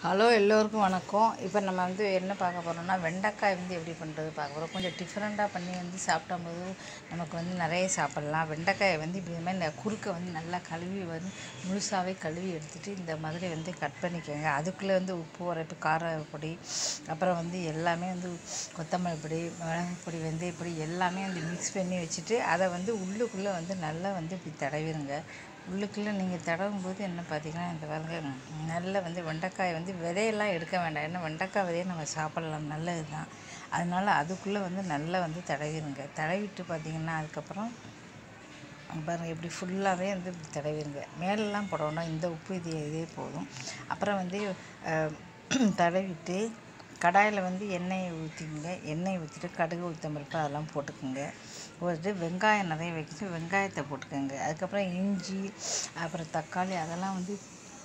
hello எல்லோருக்கும் வணக்கம் இப்போ நம்ம வந்து என்ன பார்க்க போகிறோம்னா வெண்டைக்காய் வந்து எப்படி பண்ணுறது பார்க்க போகிறோம் கொஞ்சம் டிஃப்ரெண்ட்டாக பண்ணி வந்து சாப்பிடும்போது நமக்கு வந்து நிறைய சாப்பிட்லாம் வெண்டைக்காயை வந்து இப்படி இந்த மாதிரி இந்த குறுக்கை வந்து நல்லா கழுவி வந்து முழுசாகவே கழுவி எடுத்துகிட்டு இந்த மாதிரி வந்து கட் பண்ணிக்கோங்க அதுக்குள்ளே வந்து உப்பு உரைப்பு கார பொடி அப்புறம் வந்து எல்லாமே வந்து கொத்தமல்லி பொடி மிளகாய் பொடி வந்து இப்படி எல்லாமே வந்து மிக்ஸ் பண்ணி வச்சுட்டு அதை வந்து உள்ளுக்குள்ளே வந்து நல்லா வந்து இப்படி தடவிடுங்க உள்ளுக்குள்ளே நீங்கள் தடவும் போது என்ன பார்த்தீங்கன்னா இந்த பாருங்க நல்ல வந்து வெண்டைக்காய் வந்து விதையெல்லாம் எடுக்க வேண்டாம் ஏன்னா வெண்டைக்காய் விதையை நம்ம சாப்பிடலாம் நல்லது தான் அதனால அதுக்குள்ளே வந்து நல்லா வந்து தடவிடுங்க தடவிட்டு பார்த்தீங்கன்னா அதுக்கப்புறம் பாருங்கள் இப்படி ஃபுல்லாகவே வந்து இப்படி தடவிடுங்க மேலெல்லாம் போடணும் இந்த உப்பு இது இதே போதும் அப்புறம் வந்து அஹ், தடவிட்டு கடாயில் வந்து எண்ணெயை ஊற்றிக்கங்க எண்ணெய் ஊற்றிட்டு கடுகு உளுத்தம்பருப்பு அதெல்லாம் போட்டுக்கோங்க போட்டுட்டு வெங்காயம் நிறைய வைக்கிட்டு வெங்காயத்தை போட்டுக்கோங்க அதுக்கப்புறம் இஞ்சி அப்புறம் தக்காளி அதெல்லாம் வந்து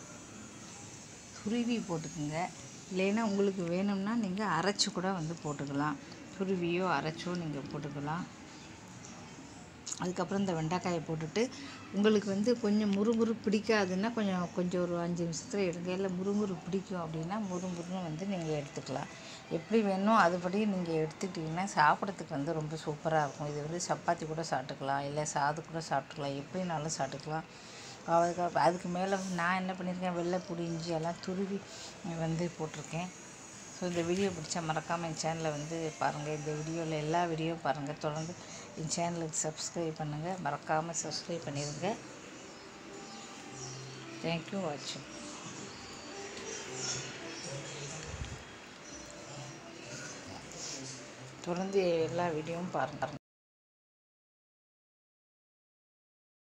துருவி போட்டுக்குங்க இல்லைன்னா உங்களுக்கு வேணும்னா நீங்கள் அரைச்சி கூட வந்து போட்டுக்கலாம் துருவியோ அரைச்சோ நீங்கள் போட்டுக்கலாம் அதுக்கப்புறம் இந்த வெண்டைக்காயை போட்டுட்டு உங்களுக்கு வந்து கொஞ்சம் முறுமுறு பிடிக்காதுன்னா கொஞ்சம் கொஞ்சம் ஒரு அஞ்சு நிமிஷத்தில் எடுங்க இல்லை முறுமுறு பிடிக்கும் அப்படின்னா முறுமுறுன்னு வந்து நீங்கள் எடுத்துக்கலாம் எப்படி வேணும் அதுபடி நீங்கள் எடுத்துக்கிட்டிங்கன்னா சாப்பிட்றதுக்கு வந்து ரொம்ப சூப்பராக இருக்கும் இது வந்து சப்பாத்தி கூட சாப்பிட்டுக்கலாம் இல்லை சாதம் கூட சாப்பிட்டுக்கலாம் எப்படினாலும் சாப்பிட்டுக்கலாம் அதுக்கு அதுக்கு மேலே நான் என்ன பண்ணியிருக்கேன் வெள்ளை புடி இஞ்சி எல்லாம் துருவி வந்து போட்டிருக்கேன் ஸோ இந்த வீடியோ பிடிச்சா மறக்காமல் என் சேனலை வந்து பாருங்கள் இந்த வீடியோவில் எல்லா வீடியோவும் பாருங்கள் தொடர்ந்து என் சேனலுக்கு சப்ஸ்கிரைப் பண்ணுங்கள் மறக்காமல் சப்ஸ்கிரைப் பண்ணிடுங்க தேங்க்யூ வாட்சிங் தொடர்ந்து எல்லா வீடியோவும் பாருங்கள்